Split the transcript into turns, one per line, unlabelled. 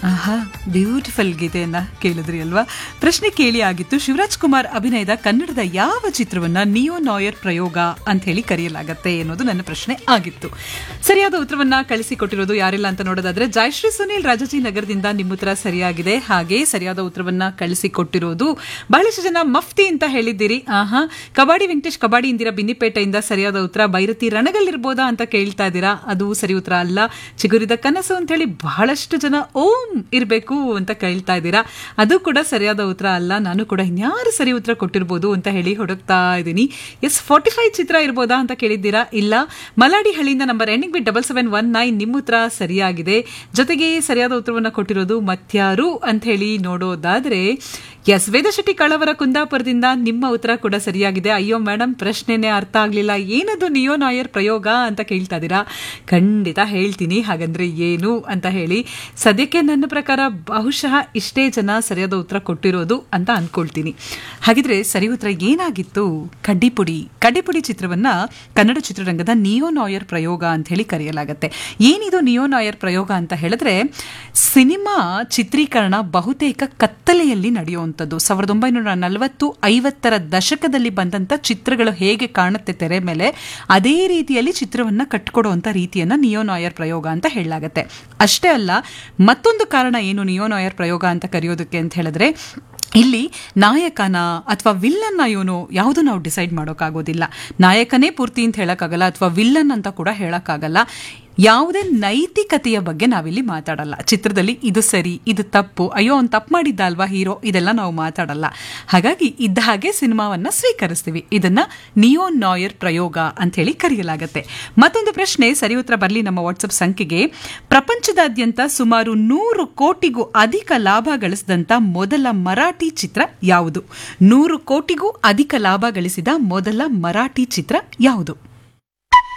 ಆಹಾ ಬ್ಯೂಟಿಫುಲ್ ಗೀತೆಯನ್ನ ಕೇಳಿದ್ರಿ ಅಲ್ವಾ ಪ್ರಶ್ನೆ ಕೇಳಿ ಆಗಿತ್ತು ಶಿವರಾಜ್ ಕುಮಾರ್ ಅಭಿನಯದ ಕನ್ನಡದ ಯಾವ ಚಿತ್ರವನ್ನ ನಿಯೋ ನಾಯರ್ ಪ್ರಯೋಗ ಅಂತ ಹೇಳಿ ಕರೆಯಲಾಗತ್ತೆ ಅನ್ನೋದು ನನ್ನ ಪ್ರಶ್ನೆ ಆಗಿತ್ತು ಸರಿಯಾದ ಉತ್ತರವನ್ನ ಕಳಿಸಿಕೊಟ್ಟಿರೋದು ಯಾರಿಲ್ಲ ಅಂತ ನೋಡೋದಾದ್ರೆ ಜಯಶ್ರೀ ಸುನೀಲ್ ರಾಜಾಜಿ ನಗರದಿಂದ ನಿಮ್ಮ ಉತ್ತರ ಸರಿಯಾಗಿದೆ ಹಾಗೆ ಸರಿಯಾದ ಉತ್ತರವನ್ನ ಕಳಿಸಿಕೊಟ್ಟಿರೋದು ಬಹಳಷ್ಟು ಜನ ಮಫ್ತಿ ಅಂತ ಹೇಳಿದ್ದೀರಿ ಆಹಾ ಕಬಾಡಿ ವೆಂಕಟೇಶ್ ಕಬಾಡಿ ಇಂದಿರಾ ಬಿನ್ನಿಪೇಟೆಯಿಂದ ಸರಿಯಾದ ಉತ್ತರ ಬೈರತಿ ರಣಗಲ್ಲಿರ್ಬೋದಾ ಅಂತ ಕೇಳ್ತಾ ಇದ್ದೀರಾ ಅದು ಸರಿ ಉತ್ತರ ಅಲ್ಲ ಚಿಗುರಿದ ಕನಸು ಅಂತ ಹೇಳಿ ಬಹಳಷ್ಟು ಜನ ಓಂ ಇರಬೇಕು ಅಂತ ಕೇಳ್ತಾ ಇದ್ದೀರಾ ಅದು ಕೂಡ ಸರಿಯಾದ ಉತ್ತರ ಅಲ್ಲ ನಾನು ಕೂಡ ಇನ್ಯಾರು ಸರಿ ಉತ್ತರ ಕೊಟ್ಟಿರ್ಬೋದು ಅಂತ ಹೇಳಿ ಹುಡುಕ್ತಾ ಇದ್ದೀನಿ ಎಸ್ ಫಾರ್ಟಿ ಫೈವ್ ಚಿತ್ರ ಇರ್ಬೋದಾ ಅಂತ ಕೇಳಿದ್ದೀರಾ ಇಲ್ಲ ಮಲಾಡಿ ಹಳ್ಳಿಯಿಂದ number ending with double seven one nine ನಿಮ್ಮ ಉತ್ತರ ಸರಿಯಾಗಿದೆ ಜೊತೆಗೆ ಸರಿಯಾದ ಉತ್ತರವನ್ನು ಕೊಟ್ಟಿರೋದು ಮತ್ಯಾರು ಅಂತ ಹೇಳಿ ನೋಡೋದಾದ್ರೆ ಎಸ್ ವೇದಶೆಟ್ಟಿ ಕಳವರ ಕುಂದಾಪುರದಿಂದ ನಿಮ್ಮ ಉತ್ತರ ಕೂಡ ಸರಿಯಾಗಿದೆ ಅಯ್ಯೋ ಮೇಡಮ್ ಪ್ರಶ್ನೆನೇ ಅರ್ಥ ಆಗ್ಲಿಲ್ಲ ಏನದು ನಿಯೋ ನಾಯರ್ ಪ್ರಯೋಗ ಅಂತ ಕೇಳ್ತಾ ಇದ್ದೀರಾ ಖಂಡಿತ ಹೇಳ್ತೀನಿ ಹಾಗಂದ್ರೆ ಏನು ಅಂತ ಹೇಳಿ ಸದ್ಯಕ್ಕೆ ನನ್ನ ಪ್ರಕಾರ ಬಹುಶಃ ಇಷ್ಟೇ ಜನ ಸರಿಯಾದ ಉತ್ತರ ಕೊಟ್ಟಿರೋದು ಅಂತ ಅನ್ಕೊಳ್ತೀನಿ ಹಾಗಿದ್ರೆ ಸರಿ ಉತ್ತರ ಏನಾಗಿತ್ತು ಕಡ್ಡಿಪುಡಿ ಕಡ್ಡಿಪುಡಿ ಚಿತ್ರವನ್ನ ಕನ್ನಡ ಚಿತ್ರರಂಗದ ನಿಯೋ ನಾಯರ್ ಪ್ರಯೋಗ ಅಂತ ಹೇಳಿ ಕರೆಯಲಾಗತ್ತೆ ಏನಿದು ನಿಯೋ ನಾಯರ್ ಪ್ರಯೋಗ ಅಂತ ಹೇಳಿದ್ರೆ ಸಿನಿಮಾ ಚಿತ್ರೀಕರಣ ಬಹುತೇಕ ಕತ್ತಲೆಯಲ್ಲಿ ನಡೆಯುವಂಥದ್ದು ಸಾವಿರದ ಒಂಬೈನೂರ ನಲವತ್ತು ಐವತ್ತರ ದಶಕದಲ್ಲಿ ಬಂದಂಥ ಚಿತ್ರಗಳು ಹೇಗೆ ಕಾಣುತ್ತೆ ತೆರೆ ಮೇಲೆ ಅದೇ ರೀತಿಯಲ್ಲಿ ಚಿತ್ರವನ್ನ ಕಟ್ಕೊಡುವಂಥ ರೀತಿಯನ್ನ ನಿಯೋ ನಾಯರ್ ಪ್ರಯೋಗ ಅಂತ ಹೇಳಲಾಗತ್ತೆ ಅಷ್ಟೇ ಅಲ್ಲ ಮತ್ತೊಂದು ಕಾರಣ ಏನು ನಿಯೋ ನಾಯರ್ ಪ್ರಯೋಗ ಅಂತ ಕರೆಯೋದಕ್ಕೆ ಅಂತ ಹೇಳಿದ್ರೆ ಇಲ್ಲಿ ನಾಯಕನ ಅಥವಾ ವಿಲ್ಲನ್ನ ಇವನು ಯಾವುದು ನಾವು ಡಿಸೈಡ್ ಮಾಡೋಕ್ಕಾಗೋದಿಲ್ಲ ನಾಯಕನೇ ಪೂರ್ತಿ ಅಂತ ಹೇಳಕ್ಕಾಗಲ್ಲ ಅಥವಾ ವಿಲ್ಲನ್ ಅಂತ ಕೂಡ ಹೇಳಕ್ಕಾಗಲ್ಲ ಯಾವುದೇ ನೈತಿಕತೆಯ ಬಗ್ಗೆ ನಾವಿಲ್ಲಿ ಮಾತಾಡಲ್ಲ ಚಿತ್ರದಲ್ಲಿ ಇದು ಸರಿ ಇದು ತಪ್ಪು ಅಯ್ಯೋ ಅವ್ನು ತಪ್ಪು ಮಾಡಿದ್ದ ಅಲ್ವಾ ಹೀರೋ ಇದೆಲ್ಲ ನಾವು ಮಾತಾಡಲ್ಲ ಹಾಗಾಗಿ ಇದ್ದ ಹಾಗೆ ಸಿನಿಮಾವನ್ನ ಸ್ವೀಕರಿಸ್ತೀವಿ ಇದನ್ನ ನಿಯೋ ನಾಯರ್ ಪ್ರಯೋಗ ಅಂತ ಹೇಳಿ ಕರೆಯಲಾಗತ್ತೆ ಮತ್ತೊಂದು ಪ್ರಶ್ನೆ ಸರಿ ಉತ್ತರ ಬರಲಿ ನಮ್ಮ ವಾಟ್ಸಪ್ ಸಂಖ್ಯೆಗೆ ಪ್ರಪಂಚದಾದ್ಯಂತ ಸುಮಾರು ನೂರು ಕೋಟಿಗೂ ಅಧಿಕ ಲಾಭ ಗಳಿಸಿದಂತ ಮೊದಲ ಮರಾಠಿ ಚಿತ್ರ ಯಾವುದು ನೂರು ಕೋಟಿಗೂ ಅಧಿಕ ಲಾಭ ಗಳಿಸಿದ ಮೊದಲ ಮರಾಠಿ ಚಿತ್ರ ಯಾವುದು